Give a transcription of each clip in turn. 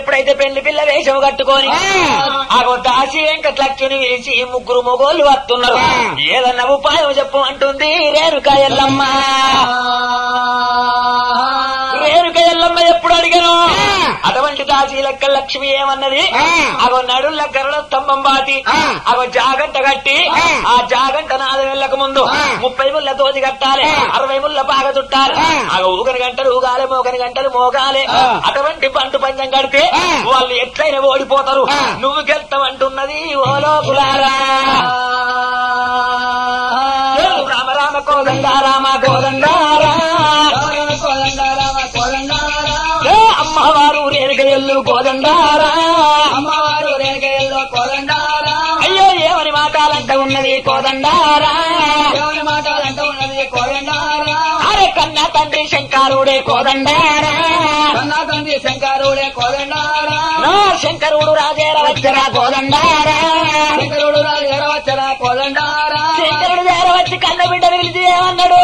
ఎప్పుడైతే పెళ్లి పిల్ల వేషం కట్టుకొని ఆ దాసి వెంకటలక్ష్మిని పిలిచి ముగ్గురు మొగోళ్ళు వస్తున్నారు ఏదన్నా ఉపాయం చెప్పు అంటుంది రేణుకా ఎల్లమ్మ రేణుక ఎల్లమ్మ ఎప్పుడు అడిగాను అటువంటి దాసి లెక్క లక్ష్మి ఏమన్నది అగో నడుల గరుడ స్తంభం బాటి అగో జాగంట కట్టి ఆ జాగంట నాలుగు వెళ్ళక ముందు ముప్పై ముళ్ళ తోది కట్టాలి అరవై ముళ్ళ బాగా చుట్టాలి అగో ఊగని గంటలు ఊగాలి మోగని గంటలు మోగాలి అటువంటి పంటు పంచం కడితే వాళ్ళు ఎట్లయినా ఓడిపోతారు నువ్వు గెలుతావంటున్నది ఓ లోకులారా రామ రామ కోదండ రామ కోదండారా ఏ అమ్మవారు రేణుక ఎల్లు కోదండారా అమ్మవారు రేణుకయ్యలో కోదండారా అయ్యో ఏమని మాటాలంట ఉన్నది కోదండారా దేవుని మాటలంటూ ఉన్నది కోదండారా అరే కన్నా తండ్రి శంకరుడే కోదండారా కన్నా తండ్రి శంకరుడే కోదండారా నా శంకరుడు రాజేర వచ్చరా కోదండారా శంకరుడు రాజు ఎడవచ్చరా కోదండారా శంకరుడు దేర వచ్చి కన్న బిడ్డను పిలిచి ఏమన్నాడు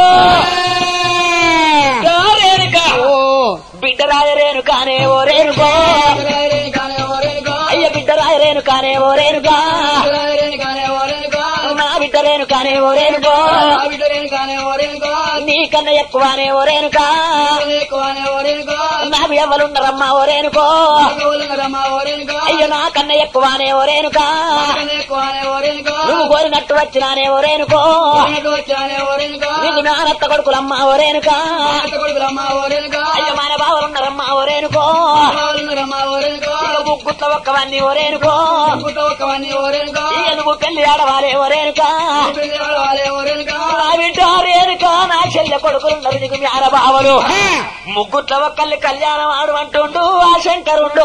ఓ రేణుక బిడ్డ రాజరేణుకానే ఓ రేణుకో రేణుకానే ఓ రేణుకా అయ్య బిడ్డ రాజరేణుకానే ఓ రేణుకా రేణుకానే ఓ రేణుకా నా బిడ్డ రేణుకానే ఓ రేణుకో ఆవిడ రేణుకానే ఓ రేణుకా నీకన్నా ఎక్కువనే ఓ రేణుకా ఎక్కువనే ఓ రేణుకా నా ఎవరున్నారమ్మా ఓ రేణుకో నాగవులనరమ్మా ఓ రేణుకా అయ్యో నాకన్నా ఎక్కువనే ఓ రేణుకా నాకన్నా ఎక్కువనే ఓ రేణుకా నువ్వు కోరినట్టు వచ్చినానే ఓ రేణుకో కోరినట్టు వచ్చానే ఓ రేణుకా నీకు నానత్త కొడుకులమ్మా ఓ రేణుకా అత్త కొడుకులమ్మా ఓ రేణుకా అయ్యో మన బావలున్నారమ్మా ఓ రేణుకో నాగవులనరమ్మా ఓ రేణుకా ఇక ముగ్గుట్ల ఒక్కవన్నీ ఓ రేణుకో పుట్ట ఒక్కవన్నీ ఓ రేణుకా ఇక నువ్వు పెళ్లి ఆడవాలే ఓ రేణుకా పెళ్లి వాళ్ళే ఓ రేణుకా నా బిడ్డ రేణుకా నా చెల్లె కొడుకులున్నారు నీకు మీ ఆడబావలు ముగ్గుట్ల ఒక్కల్ని కళ్యాణం ఆడు అంటుండు ఆ శంకరుండు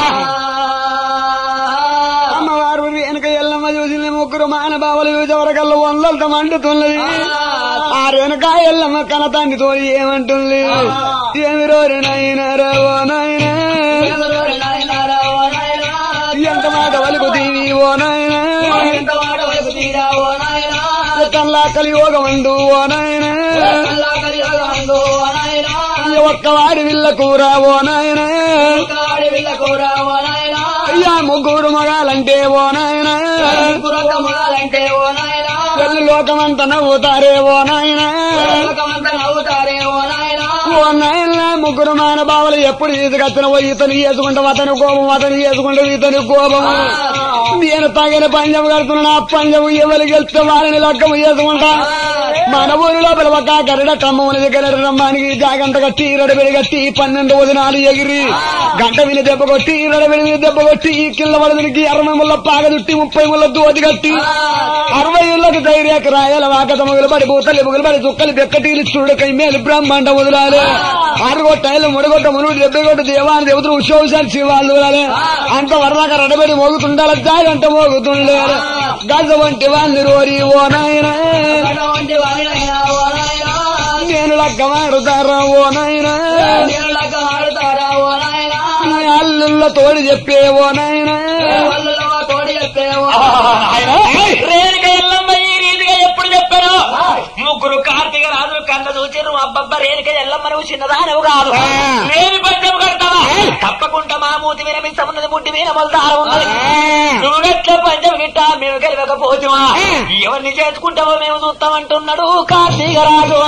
అమ్మవారు వెనుక ఎల్లమ్మ చూసింది ముగ్గురు మానబావులు చూసేవరకల్లా వందలతో మండుతున్నది ఆ వెనుక ఎల్లమ్మ కన తండ్రి తోడి ఏమంటుంది ఏమి రోరి నాయన ఓ నాయన నాయనారా ఓ నాయనా ఎంత మాట వలుకు తీవి ఓ నాయన ఎంత మాట వైపు తీరా ఓ నాయనా కల్లా కలియోగమండు ఓ నాయన కల్లా కలియోగమందు ఓ నాయనా ఒక్కవాడి విల్ల కూర ఓ నాయన కాడి విల్ల కూర ఓ నాయనా అయ్యా ముగ్గురు మగాలంటే ఓ నాయన పురక మొగాలంటే ఓ నాయనా పెళ్లి లోకమంతా నవ్వుతారే ఓ నాయన లోకమంతా నవ్వుతారే ఓ నాయనా ఓ నాయన ముగ్గురు మానబావులు ఎప్పుడు తీసుకొచ్చినవో ఇతను చేసుకుంటావు అతని కోపం అతను చేసుకుంటావు ఇతని కోపము నేను తగిన పంజం కడుతున్నా ఆ పంజం ఎవరు గెలిస్తే వాళ్ళని లక్కము చేసుకుంటా మన ఊరి లోపల ఒక గరడ కమ్మని గరడ రమ్మానికి జాగంట కట్టి రడబెడి కట్టి పన్నెండు వదినాలు ఎగిరి గంట విని దెబ్బ కొట్టి రడబెడి దెబ్బ కొట్టి కింద వడదిరికి అరవై ముళ్ళ పాగ చుట్టి ముప్పై ముళ్ళ దోతి కట్టి అరవై ఇళ్ళకి ధైర్యక రాయాల వాకత మొగలు పడి బూతలు మొగలు పడి చుక్కలు బెక్కటీలు చూడకై మేలు బ్రహ్మాండ వదిలాలి ఆరుగొట్టాయిలు ముడగొట్ట మునుడు దెబ్బగొట్ట దేవాన్ని దేవతలు ఉత్సవాలు శివాళ్ళు వదిలాలి అంత వరదాక రడబెడి మోగుతుండాలి జాగంట మోగుతుండే గజ వంటి వాళ్ళు రోరి ఓ నాయన వంటి వాడినైనా ఓ నాయనా నేను లగ్గమాడుతారా ఓ నాయన నీళ్ళక ఆడుతారా ఓ నాయనా అల్లుళ్ళ తోడి చెప్పే ఓ నాయన వాళ్ళలో తోడి చెప్పే ఓ రేణుక ఎల్లమ్మ ఈ రీతిగా ఎప్పుడు చెప్పాను ముగ్గురు కార్తీక రాజులు కన్న చూచి నువ్వు అబ్బబ్బ రేణుక ఎల్లమ్మ నువ్వు చిన్నదానవు కాదు నేను పంచం కడతావా తప్పకుండా మా మూతి మీద మించమున్నది ముడ్డి మీద మొలతార ఉన్నది నువ్వు ఎట్లా పంచం గిట్ట మేము గెలవకపోతుమా ఎవరిని చేసుకుంటావో మేము చూస్తామంటున్నాడు కార్తీక రాజు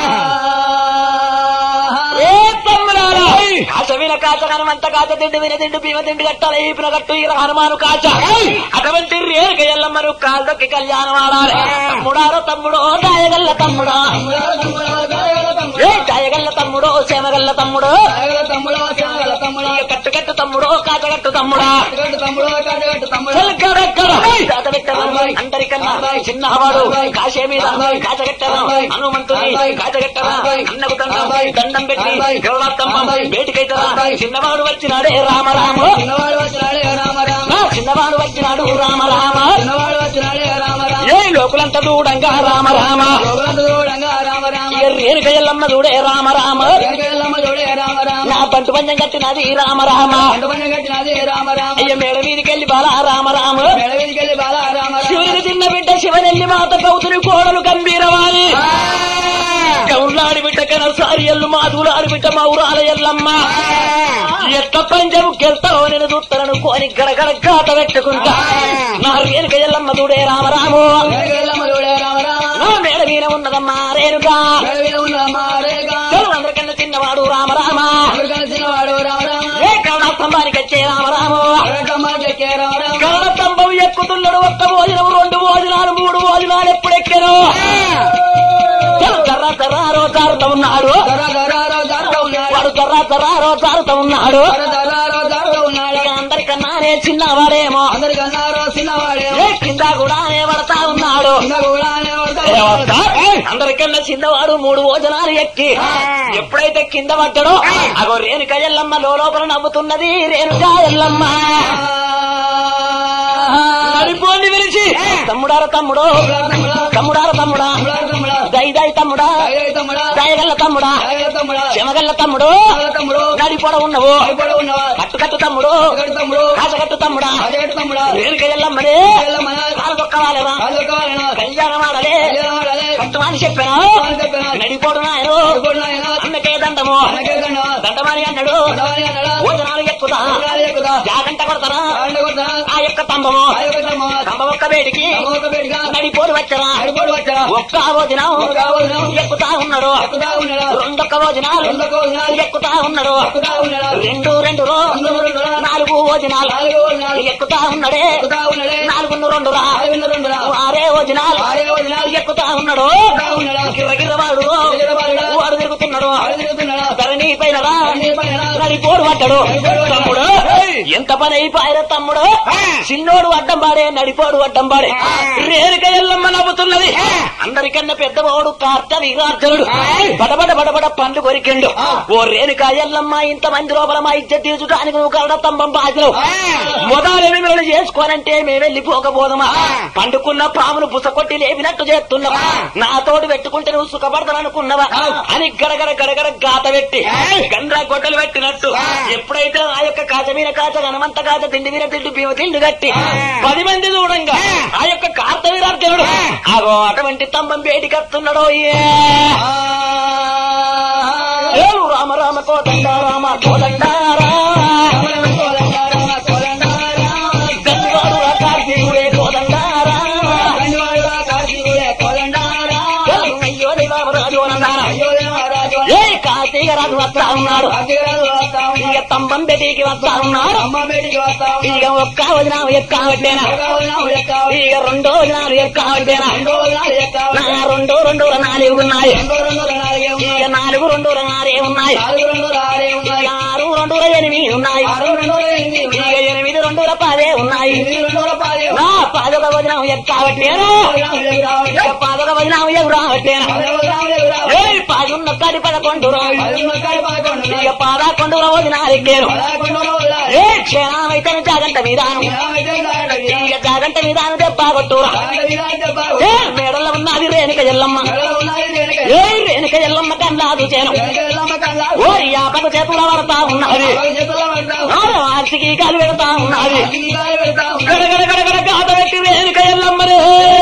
ఏ తమ్ముడారా కాచ విన కాచ హనుమంత కాచ తిండి విన తిండి భీమ తిండి కట్టాలి ఈపిన కట్టు ఈర హనుమాను కాచ అటువంటి రేణుక ఎల్లమ్మను కాళ్ళకి కళ్యాణం ఆడాలి తమ్ముడారో తమ్ముడో దాయగల్ల తమ్ముడా ఏ దాయగల్ల తమ్ముడో సేమగల్ల తమ్ముడో తమ్ముడు తమ్ముడు ఇక కట్టు కట్టు తమ్ముడో కాచ కట్టు తమ్ముడా తమ్ముడు తమ్ముడు చెలకడెక్కడ కాచగట్టడం అందరికన్నా చిన్నవాడు కాశే మీద కాచగట్టడం హనుమంతుని కాచగట్టడం అన్నకు దండం దండం పెట్టి గౌరవస్తంభం బయటికైతరా చిన్నవాడు వచ్చినాడే రామ రామ చిన్నవాడు వచ్చినాడే రామ రామ నా చిన్నవాడు వచ్చినాడు రామ రామ చిన్నవాడు వచ్చినాడే రామ రామ ఏ లోకులంతా దూడంగా రామ రామ చూడంగా రామ రామ ఇక రేణుక ఎల్లమ్మ చూడే రామ రామ వెంకయ్యమ్మ చూడే రామ రామ నా బంటు పంచం కట్టినది రామ రామ పండుగ కట్టినది రామ రామ అయ్య మేడ మీదకెళ్ళి బాల రామ రామ మెడవిదికెళ్ళి బాల రామ రామ శివుని చిన్న బిడ్డ శివనెల్లి మాత కౌతుని కోడలు గంభీరవాలి కౌలాడి బిడ్డ అందరికైనా సారి ఎల్లు మాధులు ఆడిబిడ్డ మా ఊరాల ఎల్లమ్మ ఎట్ల పంజము గెలుతావో నేను చూస్తాను కోని గడగడ గాత పెట్టుకుంటా నా రేణుక ఎల్లమ్మ దూడే రామరాము నా మేడ మీద ఉన్నదమ్మా రేణుగా అందరికన్నా చిన్నవాడు రామరామ ఏ కరుణ స్తంభానికి వచ్చే రామరాము కరుణ స్తంభం ఎక్కుతున్నాడు ఒక్క భోజనం రెండు భోజనాలు మూడు భోజనాలు ఎప్పుడు ఎక్కాను జర్ర జర్రారో జారుతా ఉన్నాడు వాడు జర్రా జర్రారో జారుతా ఉన్నాడు ఇక అందరికన్నానే చిన్నవాడేమో అందరికన్నారో చిన్నవాడే ఏ కింద కూడా పడతా ఉన్నాడు అందరికన్నా చిన్నవాడు మూడు భోజనాలు ఎక్కి ఎప్పుడైతే కింద పడ్డాడో అగో రేణుక ఎల్లమ్మ లోపల నవ్వుతున్నది రేణుక ఎల్లమ్మ నడిపోండి పిలిచి తమ్ముడార తమ్ముడు తమ్ముడార తమ్ముడా దై దై తమ్ముడా దయగల్ల తమ్ముడా చెమగల్ల తమ్ముడు నడిపోడ ఉన్నవు కట్టు కట్టు తమ్ముడు కాసగట్టు తమ్ముడా రేణుక ఎల్లమ్మనే కాలు తొక్కవాలేవా కళ్యాణం ఆడలే కట్టుమని చెప్పాను నడిపోడు నాయను అన్నకే దండము దండమని అన్నాడు భోజనాలు ఎక్కుతా జాగంట కొడతారా ఆ యొక్క స్తంభము స్తంభం ఒక్క వేడికి నడిపోడు వచ్చరా ఒక్క భోజనం ఎక్కుతా ఉన్నాడు రెండొక్క భోజనాలు ఎక్కుతా ఉన్నాడు రెండు రెండు రో నాలుగు భోజనాలు ఎక్కుతా ఉన్నాడే నాలుగు రెండు రా ఆరే భోజనాలు ఎక్కుతా ఉన్నాడు గిర్రగిర్ర వాడు వాడు తిరుగుతున్నాడు ధరణి పైన రా నడిపోడు పడ్డాడు తమ్ముడు ఎంత పని అయిపోయారు తమ్ముడు చిన్నోడు అడ్డం పాడే నడిపోడు అడ్డం పాడే రేణుక ఎల్లమ్మ నవ్వుతున్నది అందరికన్నా పెద్దవాడు కార్తవీరార్జునుడు బడబడ బడబడ పండ్లు కొరికిండు ఓ రేణుక ఎల్లమ్మ ఇంత మంది లోపల మా ఇజ్జ తీర్చడానికి నువ్వు కరడ స్తంభం బాజలు మొదలేమి మేము చేసుకోనంటే మేము వెళ్ళిపోకపోదమా పండుకున్న పామును బుసకొట్టి లేపినట్టు చేస్తున్నావా నాతోడు పెట్టుకుంటే నువ్వు సుఖపడతాననుకున్నావా అని గడగడ గడగడ గాత పెట్టి గండ్రా గొడ్డలు పెట్టినట్టు ఎప్పుడైతే ఆ యొక్క కాచ మీద కాచ హనుమంత కాచ తిండి మీద తిండి భీమ తిండి కట్టి పది మంది చూడంగా ఆ యొక్క కార్తవీరార్జునుడు ఆగో అటువంటి స్తంభం బయటికి వస్తున్నాడో ఏలు రామ రామ కోదండ రామ కోదండారా గంగాడు కార్తీకుడే కోదండారా ఏలు అయ్యో రామరాజు అనందారా ఏ కార్తీక రాజు వస్తా ఉన్నాడు ఇక స్తంభం బెటికి వస్తా ఉన్నాడు ఇక ఒక్క వదినాలు ఎక్కావట్టేనా ఇక రెండో వదినాలు ఎక్కావట్టేనా నా రెండు రెండు నాలుగు ఉన్నాయి ఇక నాలుగు రెండు నాలుగే ఉన్నాయి ఇక ఆరు రెండు ఎనిమిది ఉన్నాయి ఇక ఎనిమిది రెండు పదే ఉన్నాయి నా పాదక వదినం ఎక్కావట్టేనా ఇక పాదక వదినం ఎవరు రావట్టేనా ఏ పాదున్న కడి పదకొండు ఇక పదకొండు రోజు నాలుగేను ఏ క్షణమైతే జాగంట విధానం ఇక జాగంట విధానం దెబ్బ కొట్టురా ఏ మేడల్లో ఉన్నది రేణుక ఎల్లమ్మ ఏ రేణుక ఎల్లమ్మ కన్నాదు చేను ఓ యాపక చేతుల పడతా ఉన్నది వార్షికి కాలు పెడతా ఉన్నది గడగడ గడగడ గాత పెట్టి రేణుక ఎల్లమ్మరే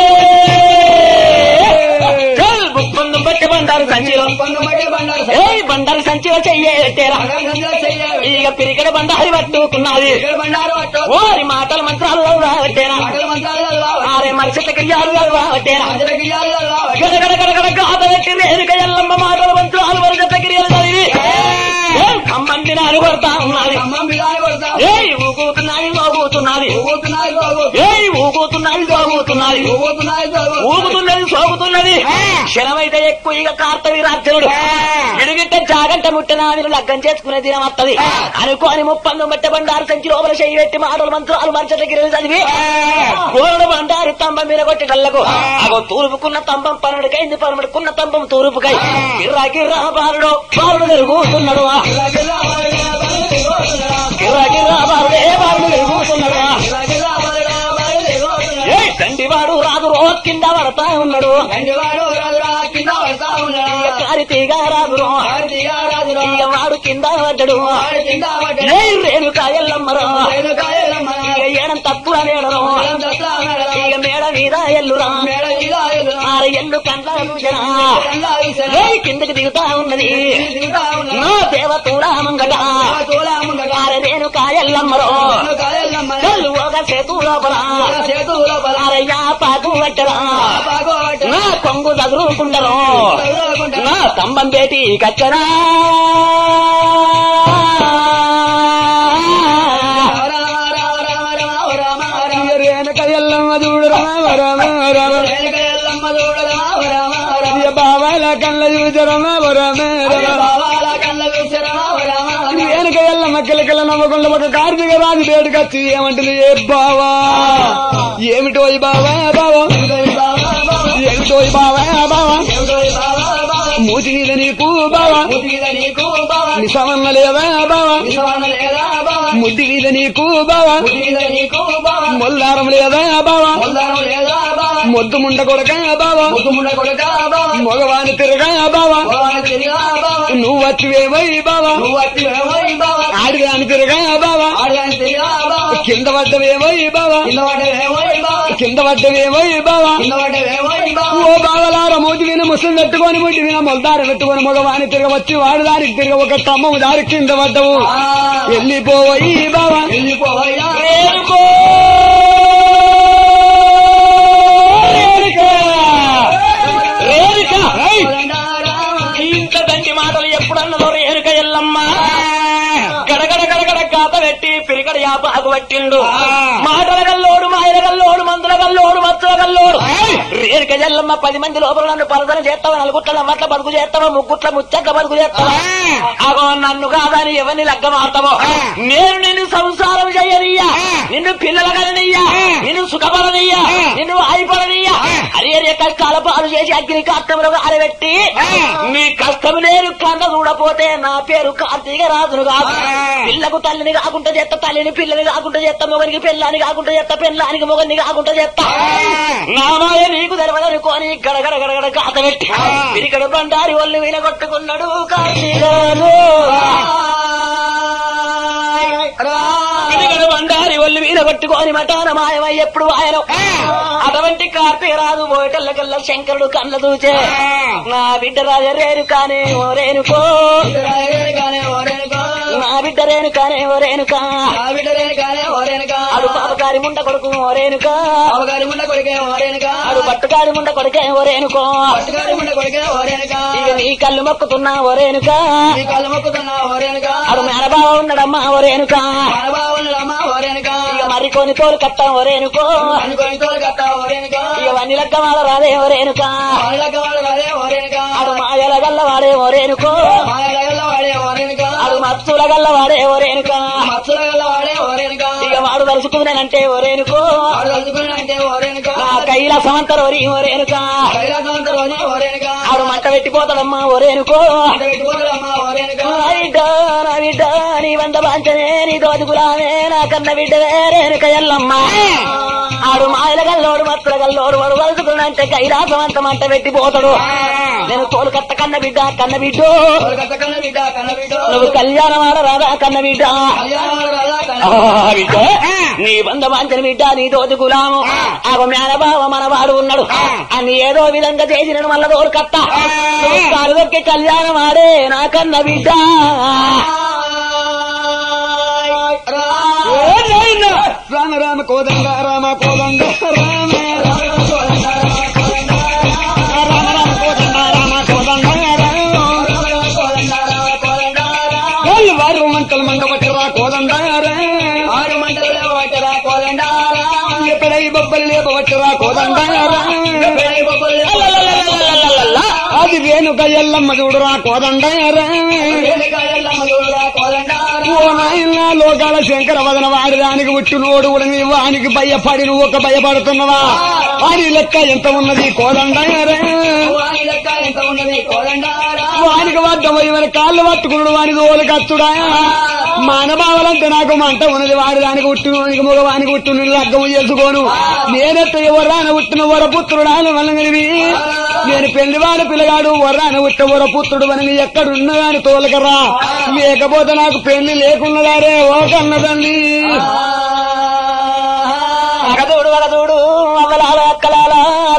చల్ బుక్కొందు బట్టి బండారు సంచిలో ఏ బండారు సంచిలో చెయ్యేటేరా ఇక పిరికడ బండారి పట్టుకున్నది ఓరి మాటలు మంత్రాలు రావట్టేనా ఆరే మనిషి క్రియాలు రావట్టేనా గడగడ గడగడ గాత పెట్టి రేణుక ఎల్లమ్మ మాటలు మంత్రాలు వరద క్రియలు చదివి ఏ కమ్మంది నాలు కొడతా ఉన్నది ఏ ఊగుతున్నది లోగుతున్నది ఏ ఊగుతున్నది లోగుతున్నది ఊగుతున్నది సోగుతున్నది క్షణమైతే ఎక్కువ ఇక కార్తవి రాజ్యుడు ఇడిగిట్ట జాగంట ముట్టిన మీరు లగ్గం చేసుకునే దినం వత్తది అనుకోని ముప్పందు మట్టె బండారు సంచి లోపల చెయ్యి పెట్టి మాటలు మంత్రాలు మంచట గిరి చదివి గోరుడు బండారు స్తంభం మీద కొట్టి కళ్ళకు అగో తూర్పుకున్న స్తంభం పనుడికైంది పనుడుకున్న స్తంభం తూర్పుకై గిర్రా గిర్రా బాలుడు బాలుడు తిరుగుతున్నాడు గిర్రా గిర్రా బాలుడే బాలుడు తిరుగుతున్నాడు ఏ తండ్రివాడు రాదు రో కింద పడతా ఉన్నాడు ఇక కారితీగా రాదు రో ఇక వాడు కింద పడ్డడు ఏ రేణుక ఎల్లమ్మరో ఇక ఏడం తక్కువ నేడరు ఇక మేడ మీద ఎల్లురా మేడ మీద ఎల్లు ఆర ఎల్లు కండ్ల చూసరా కల్లా విసరా ఏ కిందకి దిగుతా ఉన్నది దిగుతా ఉన్నా నా దేవతూరా మంగట తోలా ముంగట ఆర రేణు కాయల్లమ్మరో కాయల్లమ్మ కళ్ళు ఒక సేతు లోపల చేతుల బల ఆరయ్యా పాకు పట్టరా బాగోవట నా కొంగు చదురుకుంటారు నా స్తంభం పేటి కచ్చరా రామ రామ రామ రామ రామ రామ రేణుక ఎల్లమ్మ చూడు రామ రామ రామ ఎల్లమ్మ చూడ రామ రామ రామ ఇక బాబాల కళ్ళ చూసి రామ రామ రామ బావాల కళ్ళ విసరా రామ రామ రేణుక ఎల్లమ్మ కిలకిల నవ్వకుండా ఒక కార్తీక రాజు వేడుకొచ్చి ఏమంటుంది ఏ బావా ఏమిటో ఈ బావా బావా ఏమిటో ఈ బావా బావా మూతి మీద నీకు బావా నిసమన్న లేదా బావా ముద్ది మీద నీకు బావా మొల్లారం లేదా బావా మొద్దు ముండ కొడక బావా మగవాని తిరగా బావా నువ్వు వచ్చివేమై బావా ఆడిదాని తిరగా బావా కింద పడ్డవేమై బావా కింద పడ్డవేమై బావా ఓ బావలార మూతి విన ముసలి పెట్టుకొని ముట్టి విన మొలదారి పెట్టుకొని మగవాని తిరగ వచ్చి వాడు దారికి తిరగ ఒక తమ్మము దారి కింద పడ్డవు వెళ్ళిపోవయి బావా రేణుకో! రేణుక! రేణుక! ఏయ్! ఇంత దంటి మాటలు ఎప్పుడన్నదో రేణుక ఎల్లమ్మ గడగడ గడగడ కాత పెట్టి పిరిగడ యాపాకు పట్టిండు మాటల గల్లోడు మాయల గల్లోడు మందుల గల్లోడు మత్తుల గల్లోడు రేణుక ఎల్లమ్మ పది మంది లోపల నన్ను పరదన చేస్తావా నలుగుట్ల నమ్మట్ల బతుకు చేస్తావా ముగ్గుట్ల ముచ్చట్ల బతుకు చేస్తావా అగో నన్ను కాదని ఎవరిని లగ్గ మాడతావో నేను నిన్ను సంసారం చేయనియ్యా నిన్ను పిల్లల కలనియ్యా నిన్ను సుఖపడనియ్యా నిన్ను ఆయిపడనియ్యా అరే అరే కష్టాల పాలు చేసి అగ్ని కాష్టములు ఆరబెట్టి నీ కష్టం నేను కన్న చూడపోతే నా పేరు కార్తీక రాజును కాదు పిల్లకు తల్లిని కాకుండా చేస్తా తల్లిని పిల్లని కాకుండా చేస్తా మొగనికి పిల్లని కాకుండా చేస్తా పిల్లానికి మొగని కాకుండా చేస్తా నామాయ నీకు తెలవదనుకోని గడగడ గడగడ కాత పెట్టి పిరికడ బండారి ఒళ్ళు వినగొట్టుకున్నాడు కార్తీకాలు పిరికడ బండారి ఒళ్ళు వినగొట్టుకొని మటాన మాయమై ఎప్పుడు ఆయన అటువంటి కార్తీక రాజు పోయేటల్లకల్లా శంకరుడు కళ్ళ దూచే నా బిడ్డ రాజ రేణు కానే ఓ రేణుకో నా బిడ్డ రేణు కానే ఓ రేణుకా అడు పాపకారి ముండ కొడుకు ఓ రేణుకా అడు పట్టుకారి ముండ కొడుకే ఓ రేణుకో ఇక నీ కళ్ళు మొక్కుతున్నా ఓ రేణుకా అడు మేనబావ ఉన్నాడమ్మా ఓ రేణుకా ఇక మరికొని తోలు కట్టా ఓ రేణుకో ఇక వన్ని లెక్క మాల రాదే ఓ రేణుకా అడు మాయల గల్ల వాడే ఓ రేణుకో అడు మత్తుల గల్ల వాడే ఓ రేణుకా ఇక వాడు తలుచుకున్నానంటే ఓ రేణుకో నా కైలా సమంతరోరి ఓ రేణుకా ఆడు మంట పెట్టిపోతాడమ్మా ఓ రేణుకో నా బిడ్డ నా బిడ్డ నీ వంద బాంచనే నీ దోచుకులామే నా కన్న బిడ్డ రేణుక ఎల్లమ్మ ఆడు మాయల గల్లోడు మత్తుల గల్లోడు వాడు వలుచుకున్నంటే కైలాసం అంత మంట పెట్టిపోతాడు నేను తోలు కట్ట కన్న బిడ్డ కన్న బిడ్డో నువ్వు కళ్యాణం ఆడరాదా కన్న బిడ్డ ఆ బిడ్డ నీ బంధ వాంచన బిడ్డ నీ తోటి గులాము ఆగో మేనబావ మనవాడు ఉన్నాడు అని ఏదో విధంగా చేసిన మళ్ళా తోడు కట్ట నువ్వు కాలుదొక్కి కళ్యాణం ఆడే నా కన్న బిడ్డ ఏ నాయనా? రామ రామ కోదండ రామ కోదండ రామ రామ రామ కోదండ రామ కోదండ వాళ్ళు వారు మంటలు మండబట్టరా కోదండ ఎప్పుడై బొబ్బలు లేపబట్టరా కోదండ అది రేణుక ఎల్లమ్మ చూడురా కోదండ ఓ నాయన లోకాల శంకర వదన వాడి దానికి ఉట్టునోడు ఉడని వానికి భయపడి నువ్వు ఒక భయపడుతున్నవా వాడి లెక్క ఎంత ఉన్నది కోదండ వానికి వద్ద పోయి కాళ్ళు పట్టుకున్నాడు వాని దోలు కత్తుడా మానబావలంటే నాకు మంట ఉన్నది వాడి దానికి ఉట్టునోనికి మగ వానికి ఉట్టును లగ్గము చేసుకోను నేనెత్త ఎవరాన ఉట్టిన వర పుత్రుడా వనగలివి నేను పెళ్లివాడు పిల్లగాడు వరాన ఉట్ట వర పుత్రుడు వనని ఎక్కడున్నదాని తోలకరా లేకపోతే నాకు పెళ్లి లేకున్నదారే ఓ కన్నదండి అగదోడు వగదోడు అవ్వలాల అక్కల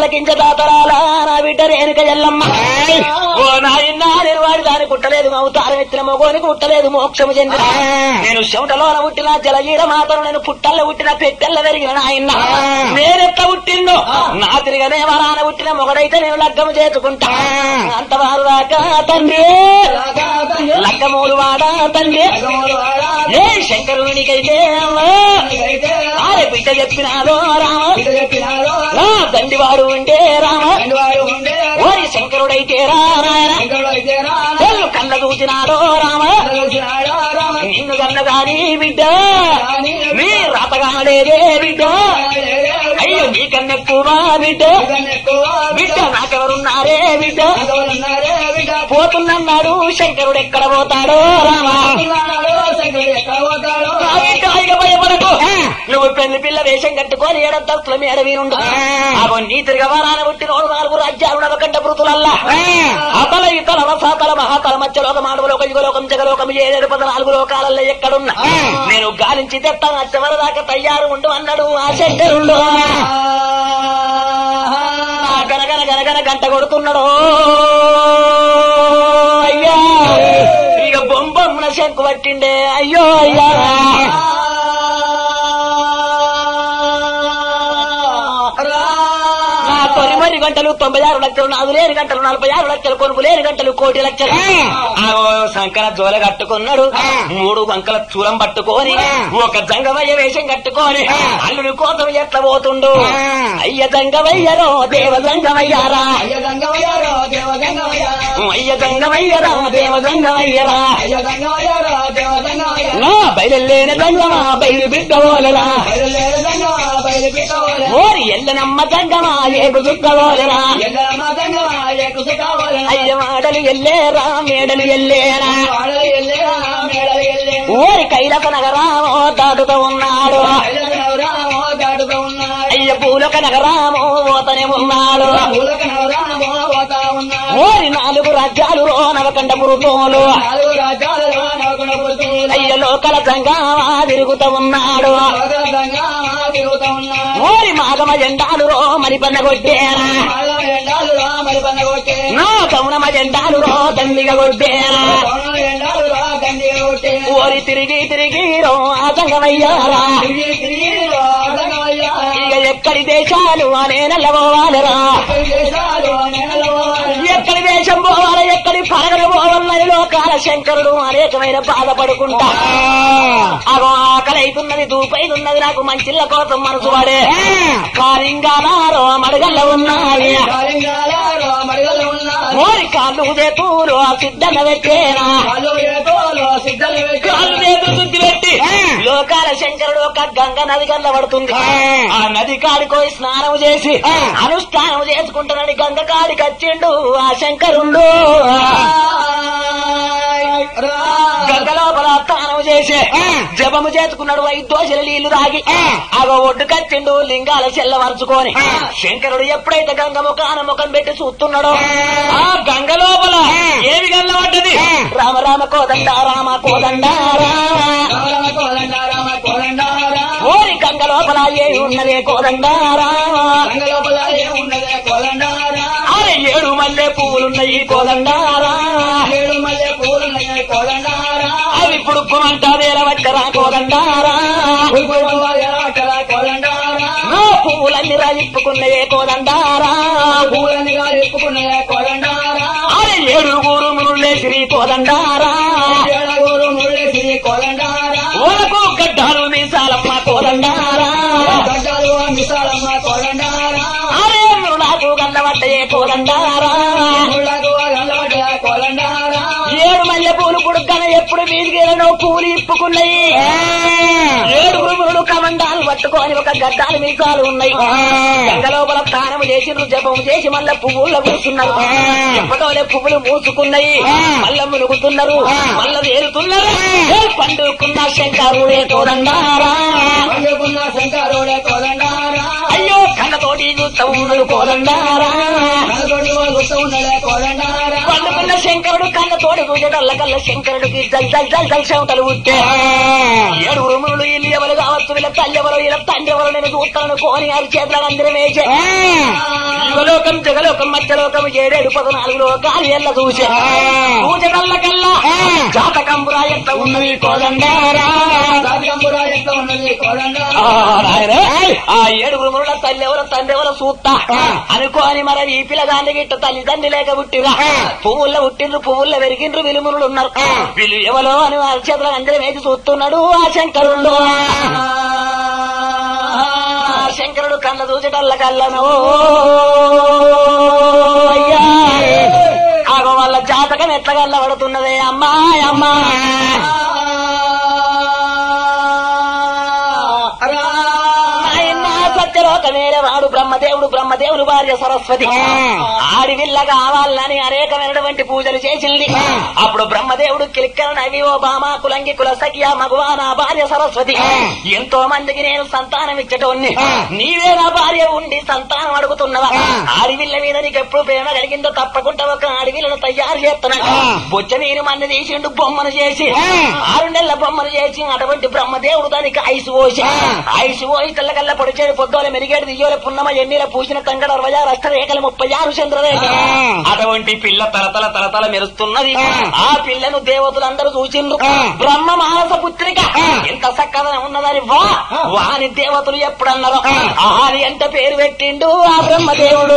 ఆలకించ దాతరాలా నా బిడ్డ రేణుక ఎల్లమ్మ ఓ నాయనా నేను వాడి దాని కుట్టలేదు అవతారం ఎత్తిన మగోనికి పుట్టలేదు మోక్షము చెందిన నేను చెమటలోన పుట్టిన జలజీర మాతను నేను పుట్టల్లో పుట్టిన పెట్టెల్ల పెరిగిన నాయన నేనెట్ట పుట్టిందో నా తిరిగనే వరాన పుట్టిన మొగడైతే నేను లగ్గము చేసుకుంటా అంతవారు దాకా తండ్రి లగ్గమూలు వాడా తండ్రి ఏ శంకరునికైతే అమ్మా, ఆరే బిడ్డ చెప్పినాదో రామ నా తండ్రివాడు ఉంటే రామ ఓరి శంకరుడైతే రా నాయన చెల్లు కళ్ళ చూసినాడో రామ నిన్ను కన్న గాని బిడ్డ నీ రాతగాడేదే బిడ్డ అయ్యో నీకన్నెక్కువా బిడ్డ బిడ్డ నాకెవరున్నారే బిడ్డ పోతున్నన్నాడు శంకరుడు ఎక్కడ పోతాడో రామ నా బిడ్డ ఇక భయపడకు నువ్వు పెళ్లి పిల్ల వేషం కట్టుకొని ఏడంతస్తుల మీద వీరుండు అగో నీ తిరగవారాన పుట్టినోడు నాలుగు రాజ్యాలు నవకండ పృతులల్లా అతల ఇతల రసాతల మహాతల మధ్యలోక మానవలోక యుగలోకం జగలోకం ఏడేడు పద నాలుగు లోకాలలో ఎక్కడున్నా నేను గాలించి తెత్తా చివరి దాకా తయారు ఉండు అన్నాడు ఆ శంకరుండు ఆ గనగన గనగన గంట కొడుతున్నాడు అయ్యా ఇక బొంబమ్మున శంకు పట్టిండే అయ్యో అయ్యా నా తొలి మరి గంటలు తొంభై ఆరు లక్షలు నాలుగు లేని గంటలు నలభై ఆరు లక్షలు కొనుకు లేని గంటలు కోటి లక్షలు ఆ ఓ సంకన జోల కట్టుకున్నాడు మూడు వంకల చూలం పట్టుకొని ఒక జంగమయ్య వేషం కట్టుకొని అల్లుని కోసం ఎట్లా పోతుండు అయ్య జంగమయ్యరో దేవ జంగమయ్యారా అయ్య జంగమయ్యరా దేవ జంగమయ్యరా నా బయలులేని జంగమా బయలు బిడ్డవోలరా ఓరి ఎల్లనమ్మ జంగమా ఏగు దుగ్గవోలరా అయ్య మాడలు ఎల్లేరా మేడలు ఎల్లేరా ఓరి కైలక నగరామో దాటుతూ ఉన్నాడు అయ్య పూలక నగరామో ఓతనే ఉన్నాడు ఓరి నాలుగు రాజ్యాలు రో నవకండ పురుతోలు అయ్య లోకల సంగామా తిరుగుతూ ఉన్నాడు ఓరి మాగమ జెండాలు రో మరి పన్నగొట్టేరా నా కౌనమ జెండాలు రో దండిగా కొట్టేరా ఓరి తిరిగి తిరిగి రో ఆ సంగమయ్యారా ఇక ఎక్కడి దేశాలు అనే నల్లబోవాలరా ఎక్కడి దేశం పోవాలి ఎక్కడి పరగలు పోవాలని లోకాల శంకరుడు అనేకమైన బాధపడుకుంటా అగో ఆకలి అవుతున్నది దూపైతున్నది నాకు మంచిళ్ళ కోసం మనసు పడే కారింగాలారో మడగల్ల ఉన్నాయి మోరి కాళ్ళు చేతులు ఆ సిద్ధంగా పెట్టేనా కాళ్ళు చేతులు శుద్ధి పెట్టి లోకాల శంకరుడు ఒక గంగ నది కల్ల పడుతుంది ఆ నది కాడికోయి స్నానం చేసి అనుష్ఠానం చేసుకుంటున్నాడు గంగ కాడికి వచ్చిండు ఆ శంకరుండు గంగ లోపల స్నానం చేసి జపము చేసుకున్నాడు ఐదు దోశల నీళ్లు తాగి అగో ఒడ్డు కచ్చిండు లింగాల చెల్ల వరుచుకొని శంకరుడు ఎప్పుడైతే గంగ ముఖాన ముఖం పెట్టి చూస్తున్నాడో ఆ గంగ లోపల ఏమి గల్ల పడ్డది రామ రామ కోదండ రామ కోదండ ఓరి గంగ లోపల ఏమి ఉన్నదే కోదండ అరే ఏడు మల్లె పువ్వులున్నాయి కోదండారా అవి ఇప్పుడు కుమంటా వేల వచ్చరా కోదండారా నా పువ్వులన్నీ రాయిప్పుకున్నాయే కోదండారా అరే ఏడుగురు మురుళ్ళే శ్రీ కోదండారా ఓలకు గడ్డాలు మీసాలమ్మ కోదండారా అరే మురులాకు గల్లవట్టయే కోదండారా ఏడు మల్లె పూలు పుడుకన ఎప్పుడు మీదిగేనో పూలు ఇప్పుకున్నాయి ఏడు మురుములు కమండాలు పట్టుకొని ఒక గడ్డాలు మీసాలు ఉన్నాయి గంగ లోపల స్నానం చేసి జపం చేసి మళ్ళా పువ్వుల్లో కూర్చున్నారు ఎప్పటోనే పువ్వులు మూసుకున్నాయి మళ్ళా మునుగుతున్నారు మళ్ళా వేరుతున్నారు ఏ పండుకున్న శంకరుడే కోదండారా శంకరుడే కోదండారా అయ్యో కళ్ళతోటి చూస్తా ఉన్నాడు కోదండారా ఉన్నదే కోదండారా పండుకున్న శంకరుడు కళ్ళ తోడి కూజడల్ల కళ్ళ శంకరుడికి జల్ జల్ జల్ జల్ చెమటలు ఉట్టే ఏడుగురు మునులు ఇల్లు ఎవరు కావచ్చు వీళ్ళ తల్లి ఎవరు వీళ్ళ తండ్రి ఎవరు నేను చూస్తాను కోని గారి చేతులను అందరం వేసే యుగలోకం జగలోకం మధ్యలోకం ఏడేడు పదనాలుగు లోకాలు ఎల్ల చూసే పూజగల్ల కల్లా జాతకంబురా ఎంత ఉన్నది కోదండారా రాజకంబురా ఎంత ఉన్నది కోదండా ఆ, నాయనా, ఆ ఏడుగురు మునుల తల్లి ఎవరో తండ్రి ఎవరో సూత్తా అనుకోని మరి ఈ పిల్లగాన్ని గిట్ట తల్లిదండ్రి లేక పుట్టిరా పువ్వుల్లో పుట్టిండ్రు పువ్వుల్లో పెరిగిండ్రు విలుమునులు ఉన్నారు వీళ్ళు ఎవరో అని వారి చేతుల అందరం వేసి చూస్తున్నాడు ఆ శంకరుడు ఆ శంకరుడు కళ్ళ దూచటల్ల కళ్ళను అయ్యా ఆగో వాళ్ళ జాతకం ఎట్లా కళ్ళబడుతున్నదే అమ్మాయి అమ్మా నాయనా సత్యలోకమేరే వాడు బ్రహ్మదేవుడు బ్రహ్మదేవుడు భార్య సరస్వతి ఆడి విల్ల కావాలని అనేకమైనటువంటి పూజలు చేసింది అప్పుడు బ్రహ్మదేవుడు కిలిక్కన నవి ఓ బామా కులంగి కుల సఖియా మగువా నా భార్య సరస్వతి ఎంతో మందికి నేను సంతానం ఇచ్చటోన్ని నీవే నా భార్య ఉండి సంతానం అడుగుతున్నవా ఆడివిల్ల మీద నీకు ఎప్పుడు ప్రేమ కలిగిందో తప్పకుండా ఒక ఆడివిల్లను తయారు చేస్తున్నాడు బొచ్చ మీరు మన్ని తీసిండు బొమ్మను చేసి ఆరు నెలల బొమ్మను చేసి అటువంటి బ్రహ్మదేవుడు దానికి ఐసు పోసి ఐసు పోయి తెల్లకల్ల పొడిచేడు పొద్దుల మెరిగేడు దియ్యోల పున్నమ ఎన్నిల పూసిన తంగడ అరవై ఆరు అష్టరేఖలు ముప్పై ఆరు చంద్రరేఖ అటువంటి పిల్ల తలతల తలతల మెరుస్తున్నది ఆ పిల్లను దేవతలందరూ చూసిండ్రు బ్రహ్మ మానస పుత్రిక ఎంత చక్కగా ఉన్నదని వా వాని దేవతలు ఎప్పుడన్నారు ఆని ఎంత పేరు పెట్టిండు ఆ బ్రహ్మదేవుడు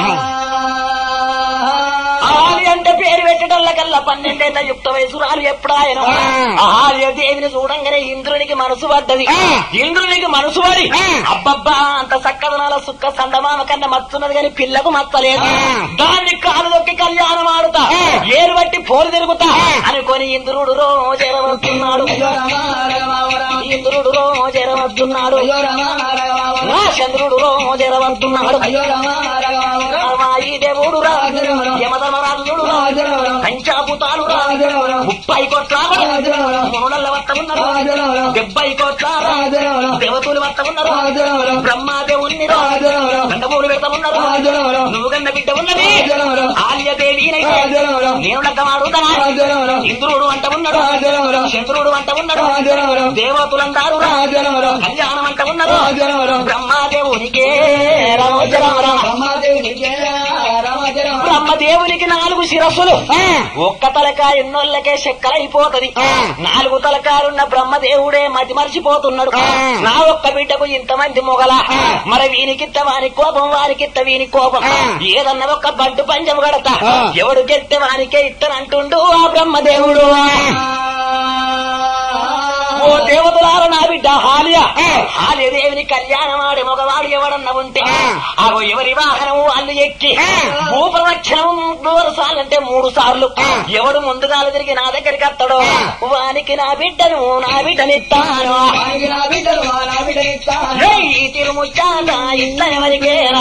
ఆలి అంటే పేరు పెట్టడంల కల్లా పన్నెండేళ్ల యుక్త వయసురాలు ఎప్పుడు ఆయన ఆర్య దేవిని చూడంగానే ఇంద్రునికి మనసు పడ్డది ఇంద్రునికి మనసు పడి అబ్బబ్బా అంత చక్కదనాల సుక్క సందమామ కన్నా మచ్చున్నది కానీ పిల్లకు మచ్చలేదు దాన్ని కాలు దొక్కి కళ్యాణం ఆడుతా ఏరు బట్టి పోరు తిరుగుతా అనుకొని ఇంద్రుడు రోజెరవస్తున్నాడు ఇంద్రుడు రోజెరవస్తున్నాడు నా చంద్రుడు రోజెరవంతున్నాడు వాయి దేవుడు రా యమధర్మరాజుడు రా పంచాభూతాలు రా ముప్పై కోట్ల మూడల్ల వత్త ఉన్నారు డెబ్బై కోట్ల దేవతలు వత్త ఉన్నారు బ్రహ్మాదేవుని రా గండమూలు పెడతా ఉన్నారు నువ్వు గన్న బిడ్డ ఉన్నది ఆల్యదేవి నేను లగ్గమాడుతానా ఇంద్రుడు అంట ఉన్నాడు చంద్రుడు అంట ఉన్నాడు దేవతలంటారు రా కళ్యాణం అంట ఉన్నారు బ్రహ్మాదేవునికే రామోజరామ బ్రహ్మదేవునికి నాలుగు శిరస్సులు ఒక్క తలక ఎన్నోళ్ళకే చెక్కలైపోతది నాలుగు తలకాలున్న బ్రహ్మదేవుడే మతి మర్చిపోతున్నాడు నా ఒక్క బిడ్డకు ఇంతమంది మొగల మరి వీనికిత్త వాని కోపం వానికిత్త వీని కోపం ఏదన్నా ఒక్క బంటు పంచం గడత ఎవడు గెలిస్తే వానికే ఇత్తనంటుండు ఆ బ్రహ్మదేవుడు ఓ దేవతలార నా బిడ్డ హాలియా హాలియ దేవిని కళ్యాణం ఆడే మగవాడు ఎవడన్నా ఉంటే ఆగో ఎవరి వాహనం వాళ్ళు ఎక్కి భూప్రదక్షిణం మూడు సార్లు అంటే మూడు సార్లు ఎవడు ముందుగా తిరిగి నా దగ్గరికి వస్తాడో వానికి నా బిడ్డను నా బిడ్డనిస్తాను ఏయ్, ఈ తిరుముచ్చాట ఇట్లా ఎవరికేరా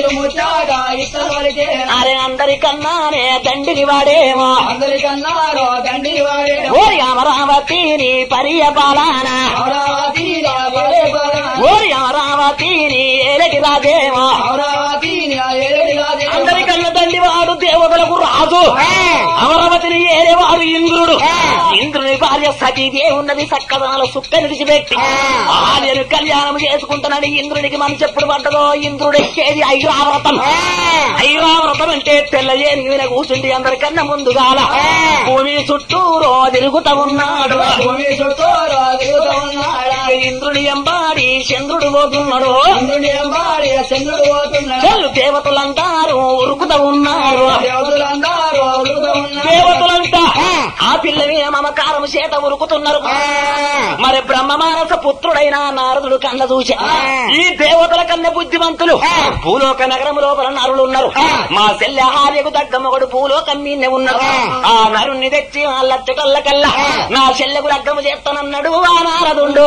అరే అందరికన్నానే దండిని వాడేమో అందరికన్నా దండి వాడే ఓరి అమరావతిని పరియ బాలానా అమరావతి రాబోయే బాలన. ఓరి అమరావతిని ఏలటి రాజేమో అమరావతి ఏడు రాజే అందరికన్నా తండ్రి వాడు దేవతలకు రాజు అమరావతిని ఏరేవాడు ఇంద్రుడు ఇంద్రుని భార్య సతీదే ఉన్నది చక్కదాల సుక్క నిడిచిపెట్టి ఆర్యను కళ్యాణం చేసుకుంటానని ఇంద్రునికి మనసు ఎప్పుడు పడ్డదో ఇంద్రుడు ఎక్కేది ఐరావ్రతం ఐరావ్రతం అంటే తెల్ల ఏనుగు మీద కూర్చుండి అందరికన్నా ముందుగాల భూమి చుట్టూ రోజు తిరుగుతా ఉన్నాడు భూమి చుట్టూ తిరుగుతూ ఉన్నాడా ఇంద్రుని ఎంబాడి చంద్రుడు పోతున్నాడు చంద్రుని ఎంబాడి చంద్రుడు పోతున్నాడు చెల్లు దేవతలంటారు ఉరుకుతా ఉన్నారు దేవతలందరూ ఉరుగుతూ ఉన్నారు దేవతలంతా ఆ పిల్ల మీద మమకారం చేత ఉరుకుతున్నారు మరి బ్రహ్మ మానస పుత్రుడైన నారదుడు కన్న చూసి ఈ దేవతల కన్న బుద్ధిమంతులు భూలోక నగరం లోపల నరులు ఉన్నారు మా చెల్లె హార్యకు తగ్గ మొగడు భూలోకం మీనే ఉన్నారు ఆ నరుణ్ణి తెచ్చి ఆ లచ్చకల్ల కల్లా నా చెల్లెకు లగ్గము చేస్తానన్నాడు ఆ నారదుండు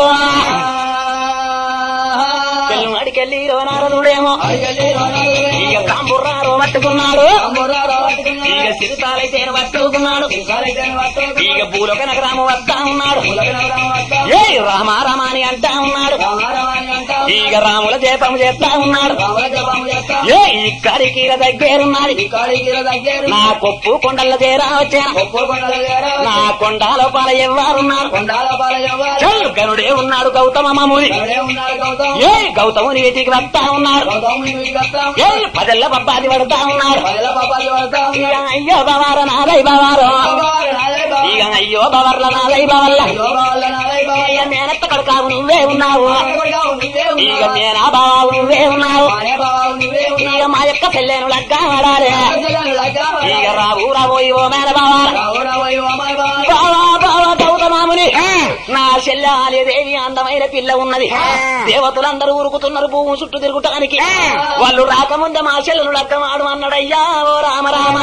చెల్లు అడికెళ్ళి నారదుడేమో ఇక కాంబుర్రారో పట్టుకున్నాడు ఇక సిరితాలైతే పట్టుకున్నాడు ఇక భూలోక నగరాము వస్తా ఉన్నాడు ఏ రామ రామ అని అంటా ఉన్నాడు ఇక రాముల జపం చేస్తా ఉన్నాడు ఏ ఇక్కడికి దగ్గరున్నాడు నా కొప్పు కొండల చేరా వచ్చాను నా కొండాల పాల ఎవ్వారున్నారు చల్ గనుడే ఉన్నాడు గౌతమ మామూలి ఏ గౌతముని ఎదిగి వస్తా ఉన్నాడు ఏ పదెల్ల పబ్బాది పడతా ఉన్నాడు ఇక అయ్యో బవార నాదై బవారో ఇక అయ్యో బవర్ల నాదై బవర్ల ఇక మేనత్త కడకావు నువ్వే ఉన్నావు ఇక మేనా బావు నువ్వే ఉన్నావు ఇక మా యొక్క పెళ్ళేను లగ్గా ఆడాలి ఇక రావు రాబోయి ఓ మేన బావార బావా బావా గౌతమాముని నా చెల్లాలి దేవి అందమైన పిల్ల ఉన్నది దేవతలందరూ ఉరుకుతున్నారు భూమి చుట్టూ తిరుగుటానికి వాళ్ళు రాకముందే మా చెల్లెను లగ్గమాడు అన్నాడయ్యా ఓ రామ రామ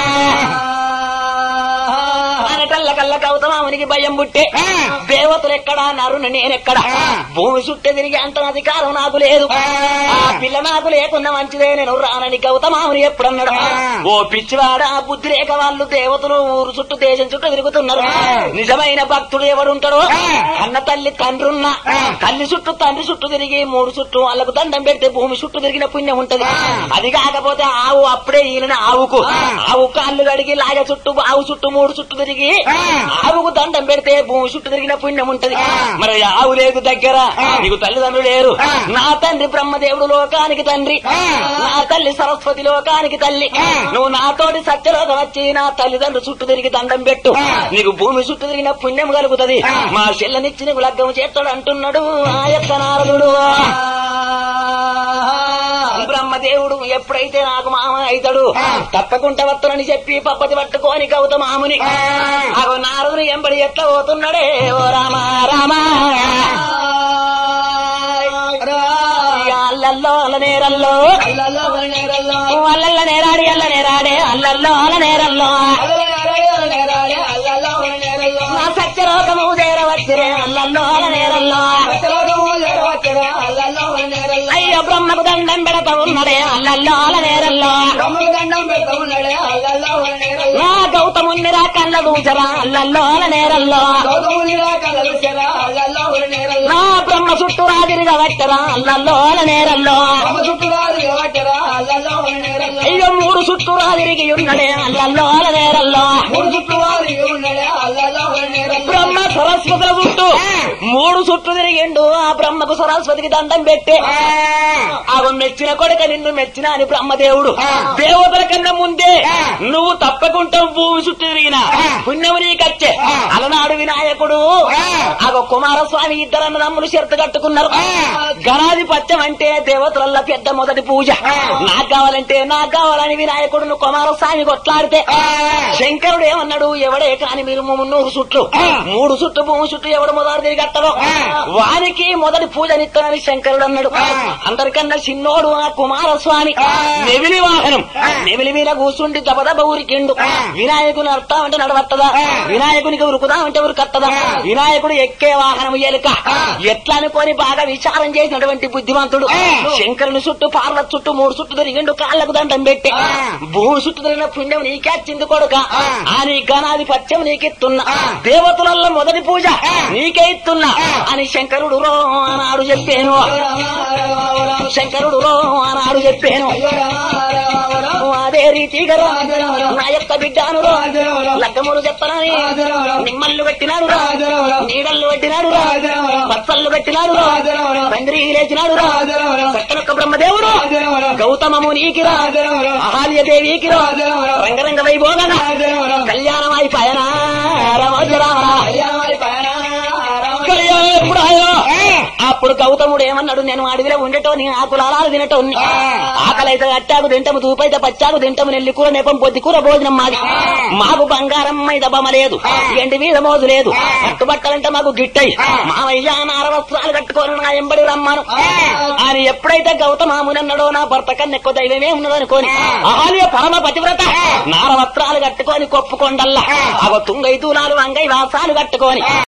అనటల్ల కల్ల గౌతమామునికి భయం పుట్టే దేవతలు ఎక్కడా నరుని నేనెక్కడా భూమి చుట్టూ తిరిగి అంత అధికారం నాకు లేదు ఆ పిల్ల నాకు లేకున్నా మంచిదే నేను రానని గౌతమాముని ఎప్పుడన్నాడు ఓ పిచ్చివాడా బుద్ధి లేక వాళ్ళు దేవతలు ఊరు చుట్టూ దేశం చుట్టూ తిరుగుతున్నారు నిజమైన భక్తుడు ఎవడుంటాడో అన్న తల్లి తండ్రున్న తల్లి చుట్టూ తండ్రి చుట్టూ తిరిగి మూడు చుట్టూ వాళ్ళకు దండం పెడితే భూమి చుట్టూ తిరిగిన పుణ్యం ఉంటది అది కాకపోతే ఆవు అప్పుడే ఈయన ఆవుకు ఆవు కాళ్ళు కడిగి లాగ చుట్టూ ఆవు చుట్టూ మూడు చుట్టూ తిరిగి ఆవుకు దండం పెడితే భూమి చుట్టూ తిరిగిన పుణ్యం ఉంటది మరి ఆవు లేదు దగ్గర నీకు తల్లిదండ్రులు లేరు నా తండ్రి బ్రహ్మదేవుడు లోకానికి తండ్రి నా తల్లి సరస్వతి లోకానికి తల్లి నువ్వు నాతోటి సత్యలోకం వచ్చి నా తల్లిదండ్రులు చుట్టూ తిరిగి దండం పెట్టు నీకు భూమి చుట్టూ తిరిగిన పుణ్యం కలుగుతది మా చెల్లనిచ్చి నీకు లగ్గం చేస్తాడు అంటున్నాడు ఆ యొక్క నారదుడు బ్రహ్మదేవుడు ఎప్పుడైతే నాకు మామ అవుతాడు తప్పకుండా వస్తానని చెప్పి పప్పతి పట్టుకొని గౌతమాముని అగో నారదుని ఎంబడి ఎట్లా పోతున్నాడే ఓ రామ రామ ఇక అల్లల్లో అల్ల నేరల్లో అల్లల్ల నేరాడి అల్ల నేరాడే అల్లల్లో అల్ల నేరల్లో నా సత్యలోకము చేరవచ్చిరే అల్లల్లో అల్ల నేరల్లో అయ్యో బ్రహ్మకు దండం పెడతా ఉన్నడే అల్లల్లో అల్ల నేరల్లో నా గౌతముని రా కళ్ళ దూచరా అల్లల్లో అల్ల నేరల్లో నా బ్రహ్మ చుట్టూ రాదిరిగా వచ్చరా అల్లల్లో అల్ల నేరల్లో అయ్యో మూడు చుట్టూ రాదిరిగి ఉన్నడే అల్లల్లో అల్ల నేరల్లో బ్రహ్మ సరస్వతుల చుట్టూ మూడు చుట్టూ తిరిగిండు ఆ బ్రహ్మకు సరస్వతికి దండం పెట్టి ఆమె మెచ్చిన కొడుక నిన్ను మెచ్చిన అని బ్రహ్మదేవుడు దేవతల కన్నా ముందే నువ్వు తప్పకుండా భూమి చుట్టూ తిరిగిన పుణ్యము నీకచ్చే అలనాడు వినాయకుడు ఆగో కుమారస్వామి ఇద్దరు అన్నదమ్ములు షరతు కట్టుకున్నారు గణాధిపత్యం అంటే దేవతలల్ల పెద్ద మొదటి పూజ నాకు కావాలంటే నాకు కావాలని వినాయకుడు కుమారస్వామి కొట్లాడితే శంకరుడు ఏమన్నాడు ఎవడే కాని మీరు మున్నూరు చుట్లు మూడు చుట్లు భూమి చుట్టూ ఎవడు మొదటి తిరిగి కట్టడో వానికి మొదటి పూజనిస్తానని శంకరుడు అన్నాడు అందరికన్నా చిన్నోడు ఆ కుమారస్వామి నెవిలి వాహనం నెవిలి మీద కూర్చుండి దబదబ ఊరికిండు వినాయకుని అర్థమంటే నడవత్తదా వినాయకునికి ఉరుకుదామంటే ఉరుకత్తదా వినాయకుడు ఎక్కే వాహనం ఎలుక ఎట్లా అనుకొని బాగా విచారం చేసినటువంటి బుద్ధిమంతుడు శంకరుని చుట్టూ పార్వతి చుట్టూ మూడు చుట్టూ తిరిగిండు కాళ్ళకు దండం పెట్టి భూమి చుట్టూ తిరిగిన పుణ్యం నీకేచ్చింది కొడుక ఆ నీ గణాధిపత్యం నీకిస్తున్నా దేవతలలో మొదటి పూజ నీకే ఇస్తున్నా అని శంకరుడు రో అన్నాడు చెప్పాను శంకరుడు రో అన్నాడు చెప్పాను అదే రీతిగా రో, నా యొక్క బిడ్డాను రో, లగ్గములు చెప్పనని నిమ్మల్లు పెట్టినాడు రా నీడల్లు పెట్టినాడు రా పచ్చళ్ళు పెట్టినాడు రా తండ్రి లేచినాడు రా సక్కనొక్క బ్రహ్మదేవుడు గౌతమము నీకి రా అహాల్య దేవికి రా రంగరంగ వైభోగన కళ్యాణం అయిపోయనా రామోజ రామరా కళ్యాణం ఎప్పుడు ఆయో అప్పుడు గౌతముడు ఏమన్నాడు నేను అడవిలో ఉండేటోని ఆకులాలు తినటోని ఆకలైతే అట్టాకు తింటము తూపైతే పచ్చాకు తింటము నెల్లి కూర నెపం పొద్దు కూర భోజనం మాది మాకు బంగారం మీద బొమ్మ లేదు ఎండి మీద మోజు లేదు కట్టుబట్టలంటే మాకు గిట్టయి మావయ్య నార వస్త్రాలు కట్టుకొని నా ఎంబడి రమ్మను అని ఎప్పుడైతే గౌతమాముని అన్నాడో నా భర్త కన్నా ఎక్కువ దైవమే ఉన్నదనుకోని ఆలయ పరమ పతివ్రత నార వస్త్రాలు కట్టుకొని కొప్పుకొండల్లా అవ తుంగై దూలాలు వంగై వాసాలు కట్టుకొని